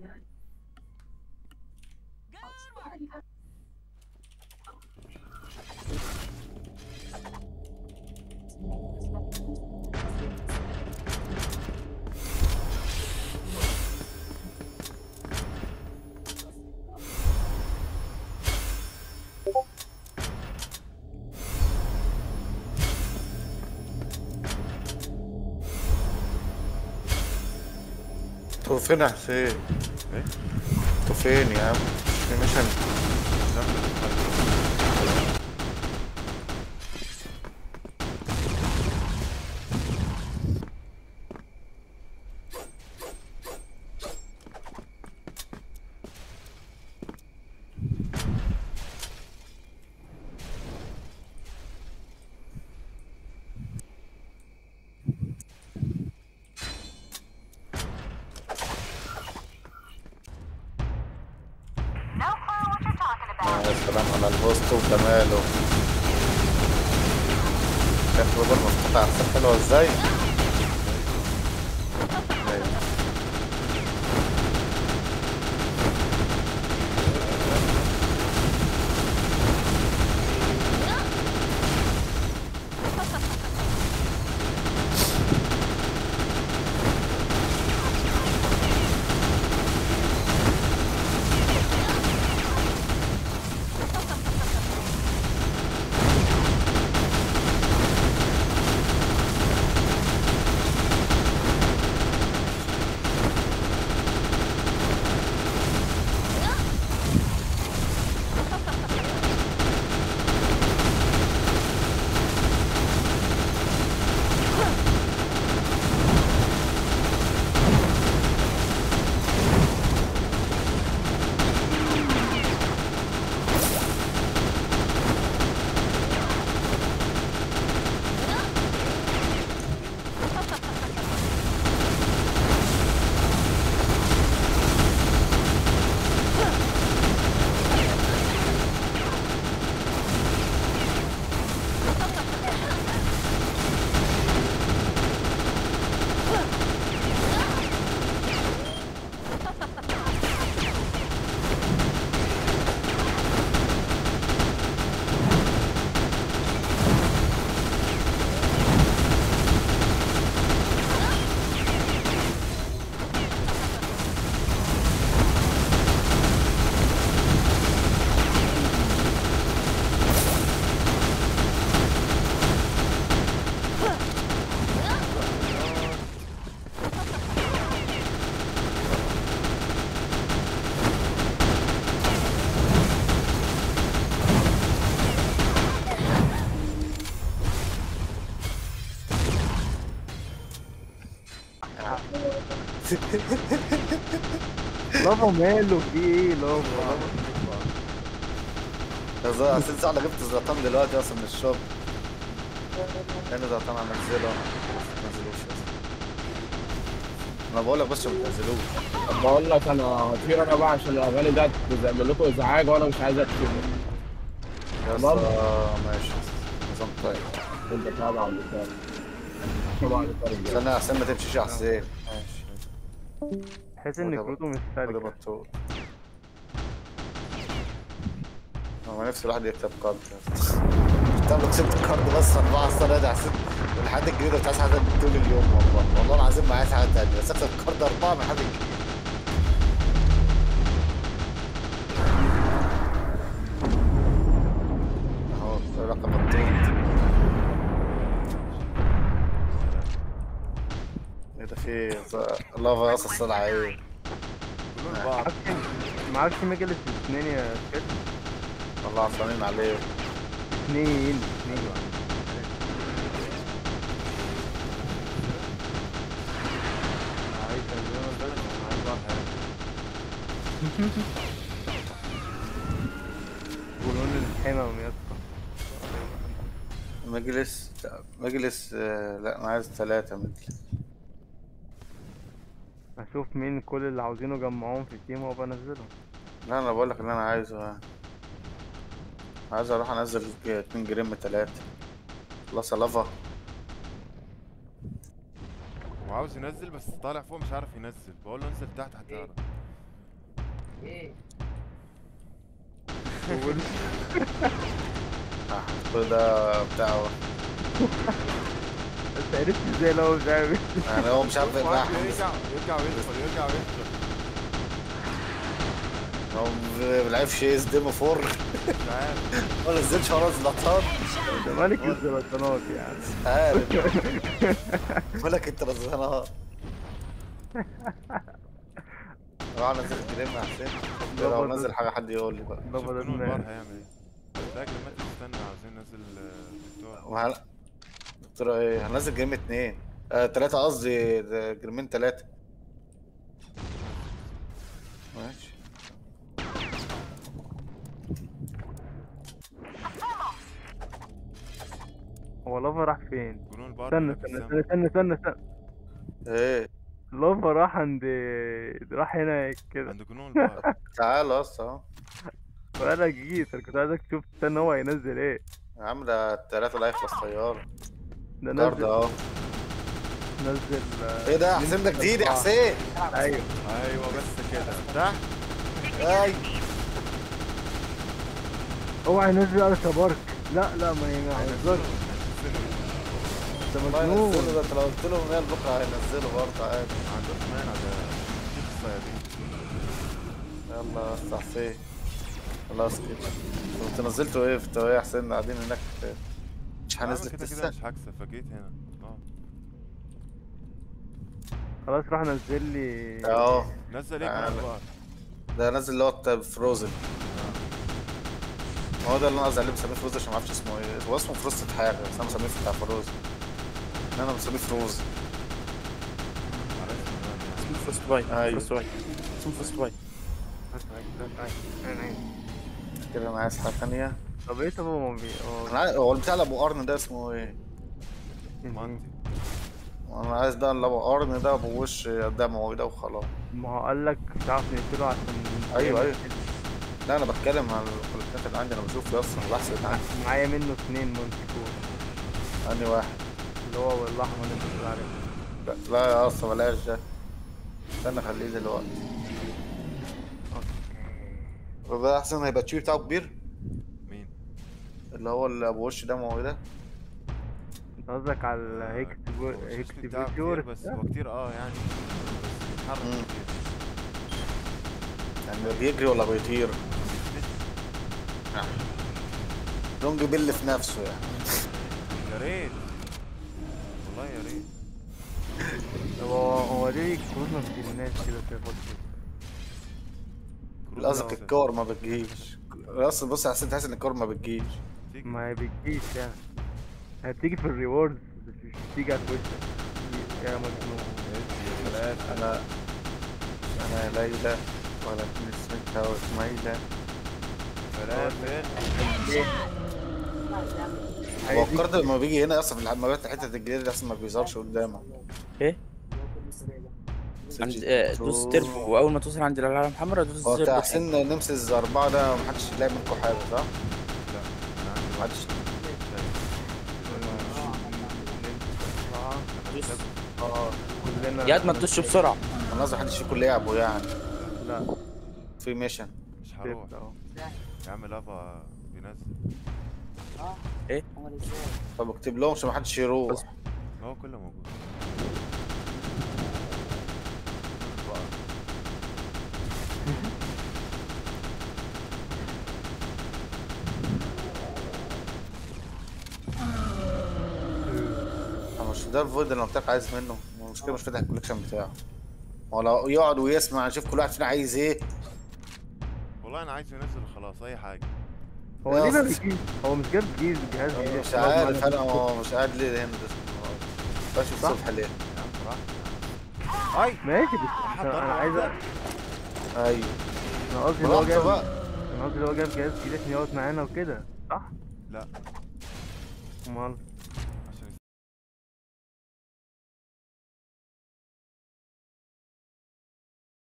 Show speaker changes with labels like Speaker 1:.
Speaker 1: انتوا فين يا حسين؟
Speaker 2: ايه؟
Speaker 1: انتوا فين يا عم؟ في ميشن
Speaker 3: No clue what you're talking about.
Speaker 1: يا سلام على البوست وجماله شايف روبر مفتوحة احسن حلوة ازاي؟ أيوة.
Speaker 4: لافا ماله في ايه لافا
Speaker 1: يا زلمة حسين سهلة جبت زلطان دلوقتي اصلا من الشغل تاني زلطان هنزله ما تنزلوش يا زلمة. انا بقول لك بس ما تنزلوش
Speaker 5: طب بقول لك انا هطير انا بقى عشان الاغاني ده بتعمل لكم ازعاج وانا مش عايز اكتب
Speaker 1: يا
Speaker 5: تمام.
Speaker 1: اسطى ماشي نظام طيب
Speaker 5: انت طبعا بتاع طبعا بتاع
Speaker 1: استنى يا حسين ما تمشيش يا حسين ماشي
Speaker 4: تحس ان
Speaker 1: وده
Speaker 4: كروته
Speaker 1: وده
Speaker 4: مسترجع
Speaker 1: بطول هو نفسي الواحد يكتب كارد كتب له كسبت الكارد بس أربعة السنة دي حسيت من حد الجديد مش عايز حاجة طول اليوم والله والله العظيم ما عايز حاجة تانية بس أكسب الكارد أربعة من حد الجديد أهو رقم التوت ايه ده في إيه؟ لافا اصلا صنع ايه
Speaker 2: كلهم بعض
Speaker 4: معرفش مجلس الاثنين يا كده
Speaker 1: والله عصانين عليه
Speaker 4: اثنين اثنين
Speaker 2: عايز انزل بس انا عايز بعض حاجه
Speaker 4: ولون الحمم يا اسطى
Speaker 1: مجلس مجلس آه، لا انا عايز ثلاثة مجلس
Speaker 4: اشوف مين كل اللي عاوزينه جمعوهم في التيم وابقى انزلهم
Speaker 1: لا انا بقول لك اللي انا عايزه يعني. عايز اروح انزل ج- اتنين جريم تلاتة خلاص يا لافا
Speaker 2: وعاوز ينزل بس طالع فوق مش عارف ينزل بقول له انزل تحت هتعرف
Speaker 1: كل ده بتاعه
Speaker 4: انت عرفت ازاي لو مش عارف
Speaker 1: يعني هو مش عارف يبقى
Speaker 2: يرجع يرجع ويدخل يرجع ويدخل
Speaker 1: هو ما بيلعبش اس ديم 4
Speaker 2: مش عارف
Speaker 1: ولا نزلش ولا زلطان
Speaker 4: ده ملك الزلطانات يعني
Speaker 1: عارف مالك انت رزانات روح نزل الجريم يا حسين لو نزل حاجه حد يقول لي بقى
Speaker 4: ده
Speaker 2: شوف
Speaker 4: بدل
Speaker 2: جنون
Speaker 4: ما-
Speaker 2: البار هيعمل ايه متأكد ما تستنى عاوزين ننزل آه، دكتور
Speaker 1: وهل... دكتور ايه هنزل جيم اتنين آه تلاتة قصدي ده جيمين تلاتة ماشي
Speaker 4: هو لافا راح فين؟
Speaker 2: جنون البار
Speaker 4: استنى
Speaker 2: بيبقى
Speaker 4: استنى
Speaker 2: في
Speaker 4: استنى استنى استنى استنى
Speaker 1: ايه
Speaker 4: لافا راح عند راح هنا
Speaker 2: السما.
Speaker 4: كده
Speaker 2: عند جنون البار
Speaker 1: تعال اصلا اهو
Speaker 4: وانا جيت انا كنت عايزك تشوف استنى هو هينزل ايه
Speaker 1: يا عم ده التلاتة لا يخلص طيارة
Speaker 4: ده
Speaker 1: كارد
Speaker 4: نزل
Speaker 1: اهو
Speaker 4: نزل آه،
Speaker 1: ايه ده يا حسين ده جديد يا حسين
Speaker 4: ايوه
Speaker 2: ايوه بس كده تحت
Speaker 1: اي
Speaker 4: اوعى ينزل على بارك لا لا ما ينزلش ده
Speaker 1: والله
Speaker 4: مجنون
Speaker 1: ينزله ده انت لو قلت لهم ايه بكره هينزله برضه عادي
Speaker 2: عنده ثمان على الصيادين
Speaker 1: يلا يا اسطى حسين خلاص كده طب انت نزلتوا ايه في التوقيع يا حسين قاعدين هناك مش
Speaker 2: أنا
Speaker 1: هنزلت
Speaker 2: كده كده
Speaker 1: لسه
Speaker 2: مش هكسب فجيت هنا اه
Speaker 4: خلاص راح نزل لي
Speaker 1: اهو
Speaker 2: نزل ايه
Speaker 1: تعالى.
Speaker 2: جنون البار
Speaker 1: ده نازل اللي هو بتاع فروزن هو ده اللي انا قصدي عليه مسميه فروزن عشان ما اعرفش اسمه ايه هو اسمه فروستد حاجه بس انا مسميه بتاع فروزن انا مسميه فروز
Speaker 2: على اسم الواد يعني.
Speaker 6: اسمه فروست بايت
Speaker 1: أيوة.
Speaker 6: فروست بايت اسمه فروست بايت
Speaker 1: كده انا عايز حاجه ثانيه
Speaker 4: طب ايه طب هو ما بي هو
Speaker 1: انا عايز- هو البتاع اللي ابو قرن ده اسمه ايه؟
Speaker 2: مانتي
Speaker 1: انا عايز ده اللي ابو قرن ده ابو وش دموي ده وخلاص
Speaker 4: ما هو قال لك مش عارف نقتله عشان
Speaker 1: ايوه ايوه لا انا بتكلم عن الكولكتات اللي عندي انا بشوف اصلا بحسب عن
Speaker 4: معايا منه اتنين مونتيكور
Speaker 1: اني واحد
Speaker 4: اللي هو الاحمر اللي انت بتقول عليه
Speaker 1: لا, لا يا اسطى بلاش ده استنى خليه دلوقتي وده احسن هيبقى التشيب بتاعه كبير
Speaker 2: مين؟
Speaker 1: اللي هو اللي ابو وش دموي ده
Speaker 4: انت قصدك على الهيكس
Speaker 2: هو الشكل
Speaker 4: هيكس
Speaker 2: بتاعه كتير
Speaker 4: بيور
Speaker 2: بس هو كتير اه يعني بس بيتحرك
Speaker 1: مم.
Speaker 2: كتير
Speaker 1: يعني بيجري ولا بيطير لونج بيل في نفسه يعني
Speaker 2: يا ريت والله يا ريت
Speaker 4: هو هو ليه كروز ما بتجيلناش كده في الوقت
Speaker 2: كروز
Speaker 1: قصدك
Speaker 2: نفسه.
Speaker 1: الكور ما بتجيش اصلا بص حسيت تحس ان الكور ما بتجيش
Speaker 2: تيجي.
Speaker 4: ما هي بتجيش يعني هتيجي في الريوردز بس مش بتيجي على وشك يا مجنون
Speaker 2: يا سلام.
Speaker 1: انا انا ليلى ولا اسمها واسماعيلة
Speaker 2: سلام فين؟
Speaker 1: هو الكارد لما بيجي هنا اصلا في المبات حته الجديده دي اصلا ما بيظهرش قدامك
Speaker 6: ايه عند آه، دوس تربو واول ما توصل عند العلامه الحمراء دوس
Speaker 1: هو بتاع
Speaker 6: تربو
Speaker 1: حسين نمسز أربعة ده محدش يلاقي منكم حاجة صح؟
Speaker 2: لا انا عندي
Speaker 1: محدش
Speaker 6: دوس.
Speaker 1: اه
Speaker 4: كلنا
Speaker 6: يا قد ما تدوسش بسرعه
Speaker 1: أنا قصدي محدش فيكم لعبه يعني
Speaker 4: لا
Speaker 1: في ميشن
Speaker 2: مش هروح
Speaker 4: ستة اهو
Speaker 2: يا عم لافا بينزل
Speaker 1: طب اكتب لهم عشان محدش يروح
Speaker 2: ما هو كله موجود
Speaker 1: أنا مش ده الفويد اللي أنا قلت لك عايز منه هو المشكلة مش فاتح الكوليكشن بتاعه هو لو يقعد ويسمع يشوف كل واحد فينا عايز ايه
Speaker 2: والله انا عايز ينزل خلاص اي حاجه
Speaker 4: هو ليه ما
Speaker 1: يا أصل-
Speaker 4: بيجيش هو مش جاب جيز جهاز جديد
Speaker 1: مش عارف انا هو مش قاعد ليه هنا ده بشوف
Speaker 4: صح؟
Speaker 1: الصبح ليه
Speaker 2: يا عم براحتك اي
Speaker 4: ماشي بس
Speaker 2: حط
Speaker 4: انا
Speaker 2: أربعة
Speaker 4: عايز
Speaker 2: واحدة.
Speaker 1: ايوه
Speaker 4: انا قصدي اللي هو
Speaker 1: براحته
Speaker 4: جاب
Speaker 1: بقى
Speaker 4: انا قصدي اللي هو جاب جهاز جديد عشان يقعد معانا وكده صح؟
Speaker 2: لا
Speaker 4: امال